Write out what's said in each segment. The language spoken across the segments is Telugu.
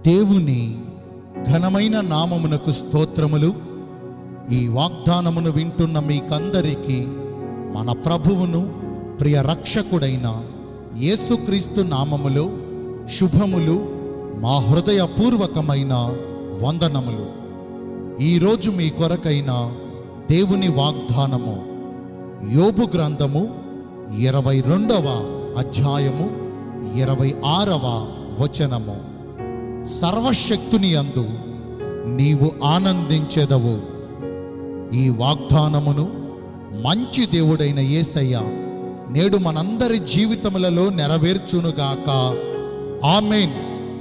దేవుని ఘనమైన నామమునకు స్తోత్రములు ఈ వాగ్దానమును వింటున్న మీకందరికీ మన ప్రభువును ప్రియ రక్షకుడైన యేసుక్రీస్తు నామములో శుభములు మా హృదయపూర్వకమైన వందనములు ఈరోజు మీ కొరకైన దేవుని వాగ్దానము యోబు గ్రంథము ఇరవై రెండవ అధ్యాయము ఇరవై ఆరవ వచనము సర్వశక్తుని అందు నీవు ఆనందించెదవు ఈ వాగ్దానమును మంచి దేవుడైన యేసయ్య నేడు మనందరి జీవితములలో నెరవేర్చునుగాక ఆమెన్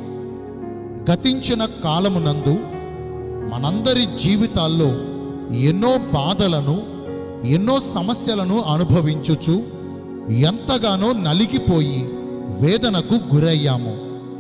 గతించిన కాలమునందు మనందరి జీవితాల్లో ఎన్నో బాధలను ఎన్నో సమస్యలను అనుభవించుచు ఎంతగానో నలిగిపోయి వేదనకు గురయ్యాము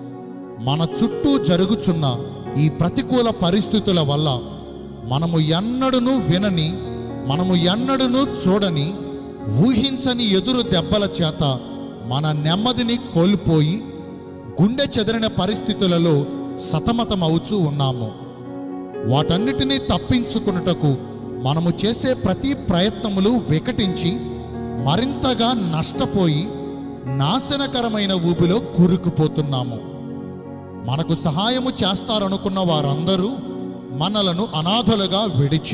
మన చుట్టూ జరుగుచున్న ఈ ప్రతికూల పరిస్థితుల వల్ల మనము ఎన్నడూను వినని మనము ఎన్నడూను చూడని ఊహించని ఎదురు దెబ్బల చేత మన నెమ్మదిని కోల్పోయి గుండె చెదరిన పరిస్థితులలో సతమతమవుచూ ఉన్నాము వాటన్నిటినీ తప్పించుకున్నటకు మనము చేసే ప్రతి ప్రయత్నములు వికటించి మరింతగా నష్టపోయి నాశనకరమైన ఊపిలో కూరుకుపోతున్నాము మనకు సహాయము చేస్తారనుకున్న వారందరూ మనలను అనాథలుగా విడిచి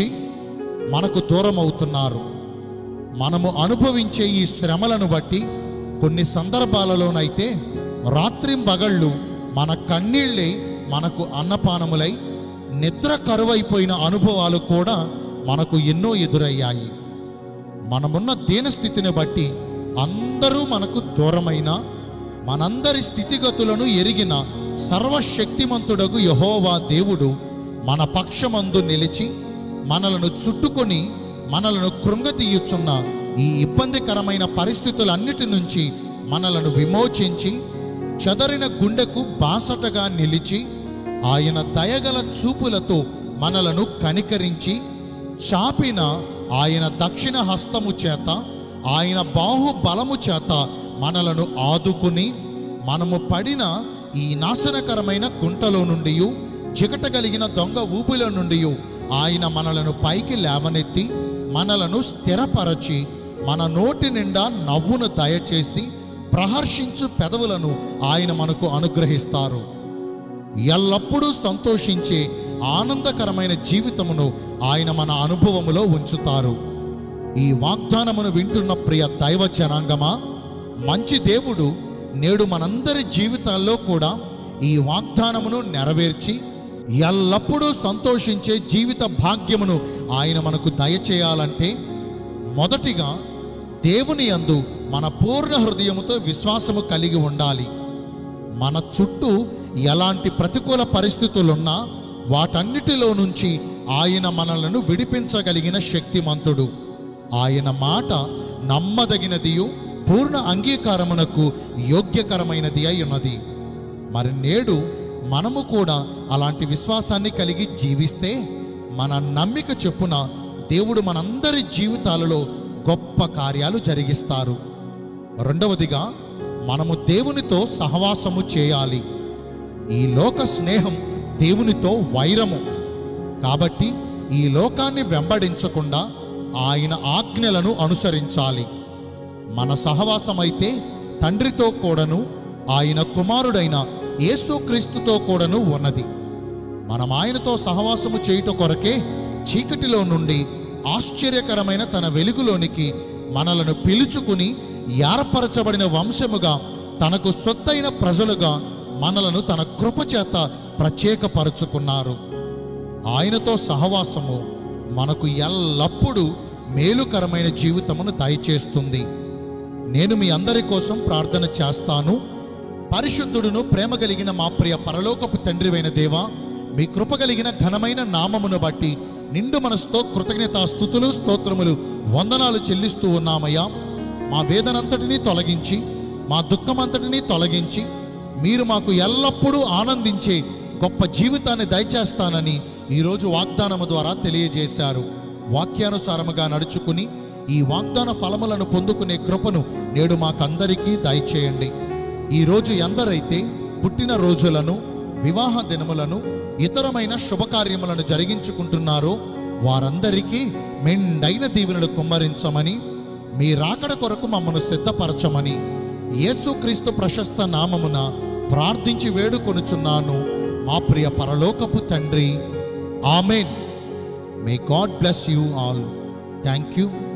మనకు దూరం అవుతున్నారు మనము అనుభవించే ఈ శ్రమలను బట్టి కొన్ని సందర్భాలలోనైతే రాత్రింబగళ్ళు మన కన్నీళ్ళే మనకు అన్నపానములై నిద్ర కరువైపోయిన అనుభవాలు కూడా మనకు ఎన్నో ఎదురయ్యాయి మనమున్న దీనస్థితిని బట్టి అందరూ మనకు దూరమైన మనందరి స్థితిగతులను ఎరిగిన సర్వశక్తిమంతుడగు యహోవా దేవుడు మన పక్షమందు నిలిచి మనలను చుట్టుకొని మనలను కృంగతీయుచున్న ఈ ఇబ్బందికరమైన పరిస్థితులన్నిటి నుంచి మనలను విమోచించి చెదరిన గుండెకు బాసటగా నిలిచి ఆయన దయగల చూపులతో మనలను కనికరించి చాపిన ఆయన దక్షిణ హస్తము చేత ఆయన బాహుబలము చేత మనలను ఆదుకుని మనము పడిన ఈ నాశనకరమైన గుంటలో నుండి చికటగలిగిన దొంగ ఊపిలో నుండి ఆయన మనలను పైకి లేవనెత్తి మనలను స్థిరపరచి మన నోటి నిండా నవ్వును దయచేసి ప్రహర్షించు పెదవులను ఆయన మనకు అనుగ్రహిస్తారు ఎల్లప్పుడూ సంతోషించే ఆనందకరమైన జీవితమును ఆయన మన అనుభవములో ఉంచుతారు ఈ వాగ్దానమును వింటున్న ప్రియ దైవ జనాంగమా మంచి దేవుడు నేడు మనందరి జీవితాల్లో కూడా ఈ వాగ్దానమును నెరవేర్చి ఎల్లప్పుడూ సంతోషించే జీవిత భాగ్యమును ఆయన మనకు దయచేయాలంటే మొదటిగా దేవుని యందు మన పూర్ణ హృదయముతో విశ్వాసము కలిగి ఉండాలి మన చుట్టూ ఎలాంటి ప్రతికూల పరిస్థితులున్నా వాటన్నిటిలో నుంచి ఆయన మనలను విడిపించగలిగిన శక్తిమంతుడు ఆయన మాట నమ్మదగినదియు పూర్ణ అంగీకారమునకు యోగ్యకరమైనది అయి ఉన్నది మరి నేడు మనము కూడా అలాంటి విశ్వాసాన్ని కలిగి జీవిస్తే మన నమ్మిక చెప్పున దేవుడు మనందరి జీవితాలలో గొప్ప కార్యాలు జరిగిస్తారు రెండవదిగా మనము దేవునితో సహవాసము చేయాలి ఈ లోక స్నేహం దేవునితో వైరము కాబట్టి ఈ లోకాన్ని వెంబడించకుండా ఆయన ఆజ్ఞలను అనుసరించాలి మన సహవాసమైతే తండ్రితో కూడాను ఆయన కుమారుడైన యేసుక్రీస్తుతో కూడాను ఉన్నది మనం ఆయనతో సహవాసము చేయుట కొరకే చీకటిలో నుండి ఆశ్చర్యకరమైన తన వెలుగులోనికి మనలను పిలుచుకుని ఏర్పరచబడిన వంశముగా తనకు సొత్తైన ప్రజలుగా మనలను తన కృపచేత ప్రత్యేకపరుచుకున్నారు ఆయనతో సహవాసము మనకు ఎల్లప్పుడూ మేలుకరమైన జీవితమును దయచేస్తుంది నేను మీ అందరి కోసం ప్రార్థన చేస్తాను పరిశుద్ధుడును ప్రేమ కలిగిన మా ప్రియ పరలోకపు తండ్రివైన దేవా మీ కృప కలిగిన ఘనమైన నామమును బట్టి నిండు మనసుతో కృతజ్ఞత స్థుతులు స్తోత్రములు వందనాలు చెల్లిస్తూ ఉన్నామయ్యా మా వేదనంతటినీ తొలగించి మా దుఃఖమంతటినీ తొలగించి మీరు మాకు ఎల్లప్పుడూ ఆనందించే గొప్ప జీవితాన్ని దయచేస్తానని ఈరోజు వాగ్దానము ద్వారా తెలియజేశారు వాక్యానుసారముగా నడుచుకుని ఈ వాగ్దాన ఫలములను పొందుకునే కృపను నేడు మాకందరికీ దయచేయండి ఈరోజు ఎందరైతే పుట్టిన రోజులను వివాహ దినములను ఇతరమైన శుభకార్యములను జరిగించుకుంటున్నారో వారందరికీ మెండైన దీవెనలు కుమ్మరించమని మీ రాకడ కొరకు మమ్మను సిద్ధపరచమని యేసుక్రీస్తు ప్రశస్త నామమున ప్రార్థించి వేడుకొనుచున్నాను మా ప్రియ పరలోకపు తండ్రి amen may God bless you all thank you